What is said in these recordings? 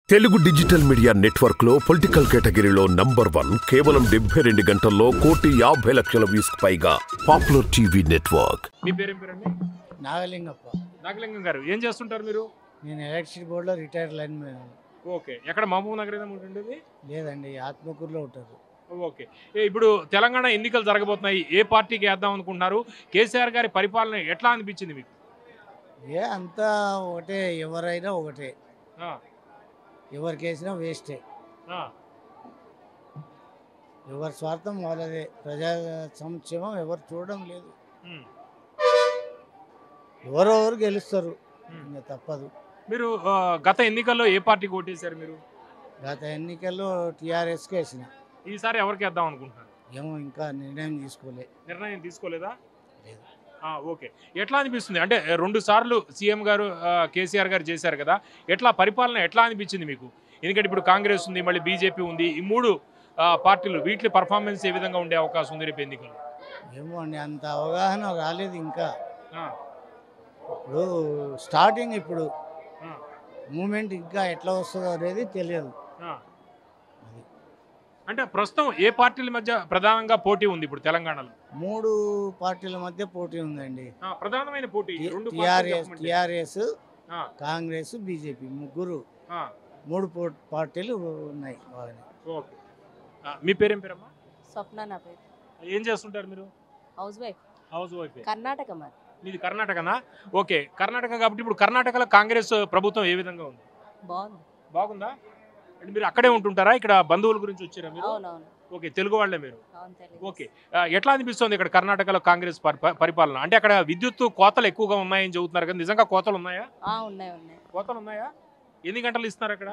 Telugu digital media network లో పొలిటికల్ కేటగిరీలో నంబర్ వన్ కేవలం డెబ్బై రెండు గంటల్లో కోటి యాభై లక్షల వ్యూస్ పైగా పాపులర్ టీవీ నెట్వర్క్ మీ పేరేం పేరండి నాగలింగప్ప నాగలింగం గారు ఏం చేస్తుంటారు మీరు నేను ఎలక్ట్రిసిటీ బోర్డులో రిటైర్డ్ లైన్ మ్యాన్ ఓకే ఎక్కడ మహబూబ్ నగర్ ఏదో ఉంటుండేది లేదండి ఆత్మకూరులో ఉంటారు ఓకే ఏ, ఇప్పుడు తెలంగాణ ఎన్నికలు జరగబోతున్నాయి ఏ పార్టీకి వేద్దాం అనుకుంటున్నారు కేసీఆర్ గారి పరిపాలన ఎట్లా అనిపించింది మీకు ఏ అంతా ఒకటే ఎవరైనా ఒకటే ఆ, ఎవరికి వేసినా వేస్టే ఆ, ఎవరి స్వార్థం వాళ్ళదే ప్రజా సంక్షేమం ఎవరు చూడడం లేదు ఉమ్, ఎవరో ఎవరు గెలుస్తారు ఉమ్. ఇంకా తప్పదు మీరు ఆ, గత ఎన్నికల్లో ఏ పార్టీకి ఓటేశారు మీరు గత ఎన్నికల్లో టీఆర్ఎస్కి వేసిన ఈసారి ఎవరికి వేద్దాం అనుకుంటున్నారు ఏమో ఇంకా నిర్ణయం తీసుకోలే నిర్ణయం తీసుకోలేదా లేదు ఆ, ఓకే ఎట్లా అనిపిస్తుంది అంటే రెండు సార్లు సీఎం గారు ఆ, కేసీఆర్ గారు చేశారు కదా ఎట్లా పరిపాలన ఎట్లా అనిపించింది మీకు ఎందుకంటే ఇప్పుడు కాంగ్రెస్ ఉంది మళ్ళీ బీజేపీ ఉంది ఈ మూడు ఆ, పార్టీలు వీటి పర్ఫార్మెన్స్ ఏ విధంగా ఉండే అవకాశం ఉంది రేపు ఎన్నికలు ఏమో అండి అంత అవగాహన రాలేదు ఇంకా ఆ, ఇప్పుడు స్టార్టింగ్ ఇప్పుడు ఆ, మూమెంట్ ఇంకా ఎట్లా వస్తుందో అనేది తెలియదు ఆ. అది అంటే ప్రస్తుతం ఏ పార్టీల మధ్య ప్రధానంగా పోటీ ఉంది ఇప్పుడు తెలంగాణలో మూడు పార్టీల మధ్య పోటీ ఉందండి ఆ, ప్రధానమైన పోటీ ఈ రెండు పార్టీలు టిఆర్ఎస్ చెప్పమంటే. టిఆర్ఎస్ ఆ, కాంగ్రెస్ బీజేపీ ముగ్గురు ఆ, మూడు పో- పార్టీలు ఉన్నాయి బాగానే ఓకే ఆ, మీ పేరేం పేరమ్మా స్వప్న నా పేరు ఏం చేస్తుంటారు మీరు house wife house wife Karnataka మరి మీది కర్ణాటకనా ఓకే కర్ణాటక కాబట్టి ఇప్పుడు కర్ణాటకలో కాంగ్రెస్ ప్రభుత్వం ఏ విధంగా ఉంది బాగుంది బాగుందా అంటే మీరు అక్కడే ఉంటుంటారా ఇక్కడ బంధువుల గురించి వచ్చారా మీరు అవునవును ఓకే తెలుగు వాళ్ళే మీరు అవును తెలియదు ఓకే ఆ, ఎట్లా అనిపిస్తుంది ఇక్కడ కర్ణాటకలో కాంగ్రెస్ పరి- పరిపాలన అంటే అక్కడ విద్యుత్ కోతలు ఎక్కువగా ఉన్నాయని చెబుతున్నారు కదా నిజంగా కోతలు ఉన్నాయా ఆ, ఉన్నాయి ఉన్నాయి కోతలు ఉన్నాయా ఎన్ని గంటలు ఇస్తున్నారు అక్కడ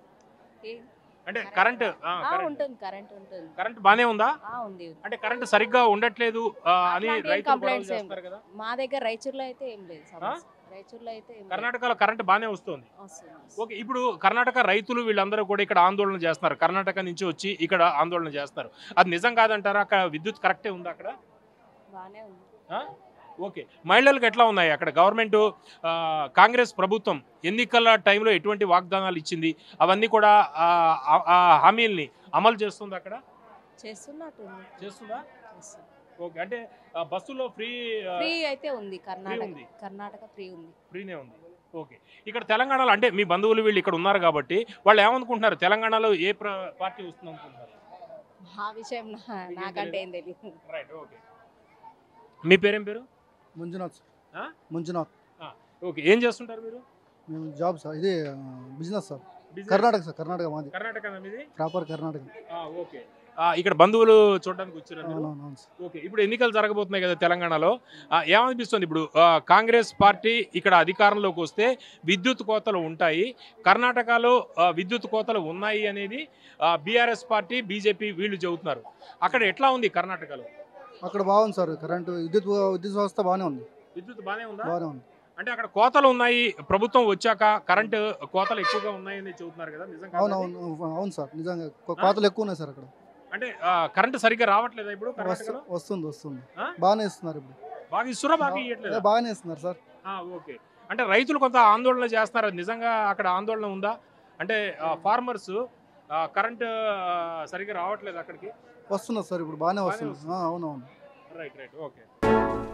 ఏ- అంటే కరెంట్ కరెంట్ ఆ, ఉంటుంది కరెంట్ ఉంటుంది కరెంట్ బానే ఉందా ఆ ఉంది ఉంది. అంటే కరెంట్ సరిగ్గా ఉండట్లేదు ఆ, అని అట్లాంటి ఏం రైతులు గొడవలు complaints ఏం చేస్తారు కదా మా దగ్గర రాయచూర్లో అయితే ఏం లేదు సమస్య రాయచూర్లో అయితే ఏం లేదు. కర్ణాటకలో కరెంట్ బానే వస్తుంది వస్తుంది, వస్తుంది. ఓకే ఇప్పుడు కర్ణాటక రైతులు వీళ్ళందరూ కూడా ఇక్కడ ఆందోళన చేస్తున్నారు కర్ణాటక నుంచి వచ్చి ఇక్కడ ఆందోళన చేస్తున్నారు అది నిజం కాదంటారా అక్కడ విద్యుత్ కరెక్టే ఉందా అక్కడ బాగానే ఉంది ఆ? ఓకే మహిళలకు ఎట్లా ఉన్నాయి అక్కడ గవర్నమెంట్ ఆ, కాంగ్రెస్ ప్రభుత్వం ఎన్నికల టైంలో ఎటువంటి వాగ్దానాలు ఇచ్చింది అవన్నీ కూడా ఆ, ఆ- ఆ హామీల్ని అమలు చేస్తుంది అక్కడ చేస్తున్నట్టు ఉంది. చేస్తుందా చేస్తుంది. ఓకే అంటే ఆ, బస్సులో ఫ్రీ ఆ, ఫ్రీ అయితే ఉంది కర్ణాటక ఉంది. కర్ణాటక ఫ్రీ ఉంది ఫ్రీనే ఉంది ఓకే ఇక్కడ తెలంగాణలో అంటే మీ బంధువులు వీళ్ళు ఇక్కడ ఉన్నారు కాబట్టి వాళ్ళు ఏమనుకుంటున్నారు తెలంగాణలో ఏ ప్ర- పార్టీ వస్తుంది అనుకుంటున్నారు ఆ విషయం నా- నాకంటే ఏం తెలియదు రైట్ ఓకే మీ పేరేం పేరు మంజునాథ్ ఆ? మంజునాథ్ ఓకే ఏం చేస్తుంటారు మీరు మేము జాబ్ సార్ ఇది business sir Business? Karnataka sir Karnataka మాది కర్ణాటక మీది ప్రాపర్ కర్ణాటక ఆ, ఓకే ఆ, ఇక్కడ బంధువులు చూడడానికి వచ్చారు మీరు అవునవును అవును సార్ ఓకే ఇప్పుడు ఎన్నికలు జరగబోతున్నాయి కదా తెలంగాణలో ఆ, ఏమనిపిస్తుంది ఇప్పుడు ఆ, కాంగ్రెస్ పార్టీ ఇక్కడ అధికారంలోకి వస్తే విద్యుత్ కోతలు ఉంటాయి కర్ణాటకలో ఆ, విద్యుత్ కోతలు ఉన్నాయి అనేది బీఆర్ఎస్ పార్టీ బీజేపీ వీళ్ళు చెబుతున్నారు అక్కడ ఎట్లా ఉంది కర్ణాటకలో అక్కడ బాగుంది సార్ కరెంటు విద్యుత్ విద్యుత్ వ్యవస్థ బాగానే ఉంది విద్యుత్ బాగానే ఉందా బాగానే ఉంది అంటే అక్కడ కోతలు ఉన్నాయి ప్రభుత్వం వచ్చాక కరెంటు కోతలు ఎక్కువగా ఉన్నాయని చెబుతున్నారు కదా నిజంగా అవును అవును అవును సార్ నిజంగా కో- కోతలు ఎక్కువ ఉన్నాయి సార్ అక్కడ అంటే ఆ, కరెంటు సరిగ్గా రావట్లేదా ఇప్పుడు వస్తు- కర్ణాటకలో వస్తుంది వస్తుంది ఆ? బాగానే ఇస్తున్నారు ఇప్పుడు బాగా ఇస్తురా బాగా ఏ, ఇవ్వట్లేదా బాగానే ఇస్తున్నారు సార్ ఆ, ఓకే అంటే రైతులు కొంత ఆందోళన చేస్తున్నారు నిజంగా అక్కడ ఆందోళన ఉందా అంటే ఫార్మర్స్ కరెంట్ సరిగ్గా రావట్లేదు అక్కడికి వస్తున్నారు సార్ ఇప్పుడు బాగానే బాగానే వస్తుంది ఆ, అవునవును రైట్ రైట్ ఓకే